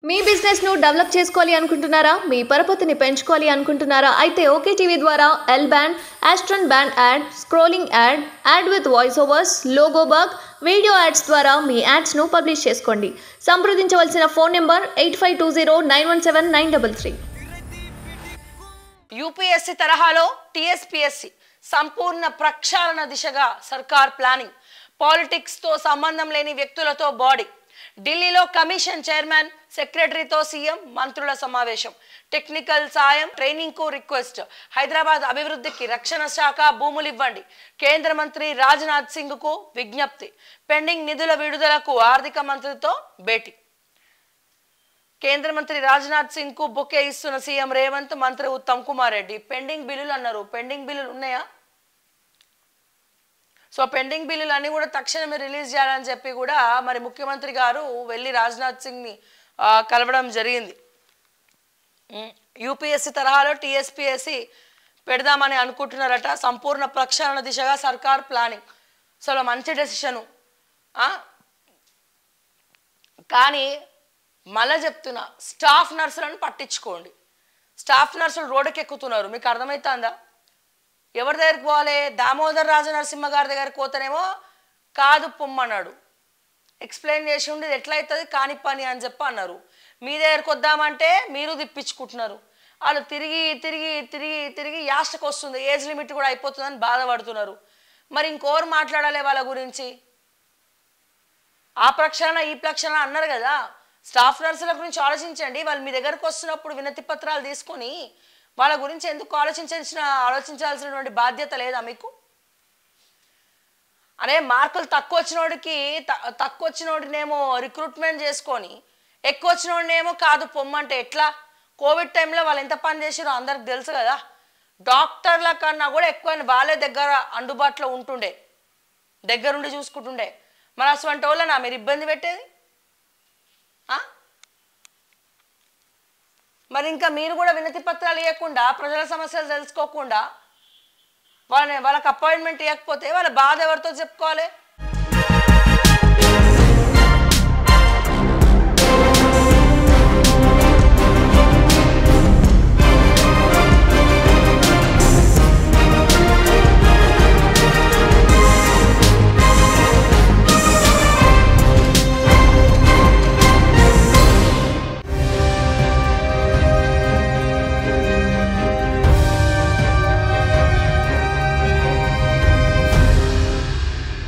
మీ business ను develop చేసుకోవాలి అనుకుంటున్నారా మీ పరపతిని పెంచుకోవాలి అనుకుంటున్నారా అయితే ఓకే టీవీ ద్వారా L band aston band ad scrolling ad ad with voice overs logo bug video ads ద్వారా మీ యాడ్స్ ను పబ్లిష్ చేసుకోండి సంప్రదించవలసిన phone number eight five two zero nine one seven nine double three UPSC తరహాలో TSPSC సంపూర్ణ ప్రక్షాళన దిశగా సర్కార్ ప్లానింగ్ పాలిటిక్స్ తో సంబంధం లేని వ్యక్తులతో బాడీ ఢిల్లీలో కమిషన్ చైర్మన్ సెక్రటరీతో సీఎం మంత్రుల సమావేశం టెక్నికల్ సాయం ట్రైనింగ్ కు రిక్వెస్ట్ హైదరాబాద్ అభివృద్ధికి రక్షణ శాఖ భూములు ఇవ్వండి కేంద్ర మంత్రి రాజ్నాథ్ సింగ్ కు విజ్ఞప్తి పెండింగ్ నిధుల విడుదలకు ఆర్థిక మంత్రితో భేటీ కేంద్ర మంత్రి రాజ్నాథ్ సింగ్ కు బుకే ఇస్తున్న సీఎం రేవంత్ మంత్రి ఉత్తమ్ కుమార్ రెడ్డి పెండింగ్ బిల్లులు అన్నారు పెండింగ్ బిల్లులు ఉన్నాయా సో పెండింగ్ బిల్లులు అన్ని కూడా తక్షణమే రిలీజ్ చేయాలని చెప్పి కూడా మరి ముఖ్యమంత్రి గారు వెళ్ళి రాజ్నాథ్ సింగ్ ని ఆ, కలవడం జరిగింది యూపీఎస్సీ తరహాలో టీఎస్పీఎస్సీ పెడదామని అనుకుంటున్నారట సంపూర్ణ ప్రక్షాళన దిశగా సర్కార్ ప్లానింగ్ సో మంచి డెసిషను కానీ మళ్ళీ చెప్తున్నా స్టాఫ్ నర్సులను పట్టించుకోండి స్టాఫ్ నర్సులు రోడ్డుకి ఎక్కుతున్నారు మీకు అర్థమవుతుందా ఎవరి దగ్గరికి పోవాలి దామోదర్ రాజ నరసింహ గారి దగ్గరికి పోతేనేమో కాదు పొమ్మన్నాడు ఎక్స్ప్లెయిన్ చేసి ఉండి ఇది ఎట్లయితుంది కాని పని అని చెప్పి అన్నారు మీ దగ్గరికి వద్దామంటే మీరు తిప్పించుకుంటున్నారు వాళ్ళు తిరిగి తిరిగి తిరిగి తిరిగి యాస్టకు వస్తుంది ఏజ్ లిమిట్ కూడా అయిపోతుందని బాధపడుతున్నారు మరి ఇంకోరు మాట్లాడాలి వాళ్ళ గురించి ఆ ప్రక్షాళన ఈ ప్రక్షాళన అన్నారు కదా స్టాఫ్ నర్సుల గురించి ఆలోచించండి వాళ్ళు మీ దగ్గరకు వస్తున్నప్పుడు వినతి పత్రాలు తీసుకొని వాళ్ళ గురించి ఎందుకు ఆలోచించాల్సిన ఆలోచించాల్సినటువంటి బాధ్యత లేదా మీకు అరే మార్కులు తక్కువ వచ్చినోడికి త- తక్కువ వచ్చినోడినేమో రిక్రూట్మెంట్ చేసుకొని ఎక్కువ వచ్చినోడినేమో కాదు పొమ్మంటే ఎట్లా కోవిడ్ టైంలో వాళ్ళు ఎంత పని చేసారో అందరికి తెలుసు కదా డాక్టర్ల కన్నా కూడా ఎక్కువ వాళ్ళే దగ్గర అందుబాటులో ఉంటుండే దగ్గరుండి చూసుకుంటుండే మరి అటువంటి వాళ్ళనా మీరు ఇబ్బంది పెట్టేది ఆ? మరి ఇంకా మీరు కూడా వినతి పత్రాలు ఇవ్వకుండా ప్రజల సమస్యలు తెలుసుకోకుండా వాళ్ళని వాళ్ళకి అపాయింట్మెంట్ ఇవ్వకపోతే వాళ్ళ బాధ ఎవరితో చెప్పుకోవాలి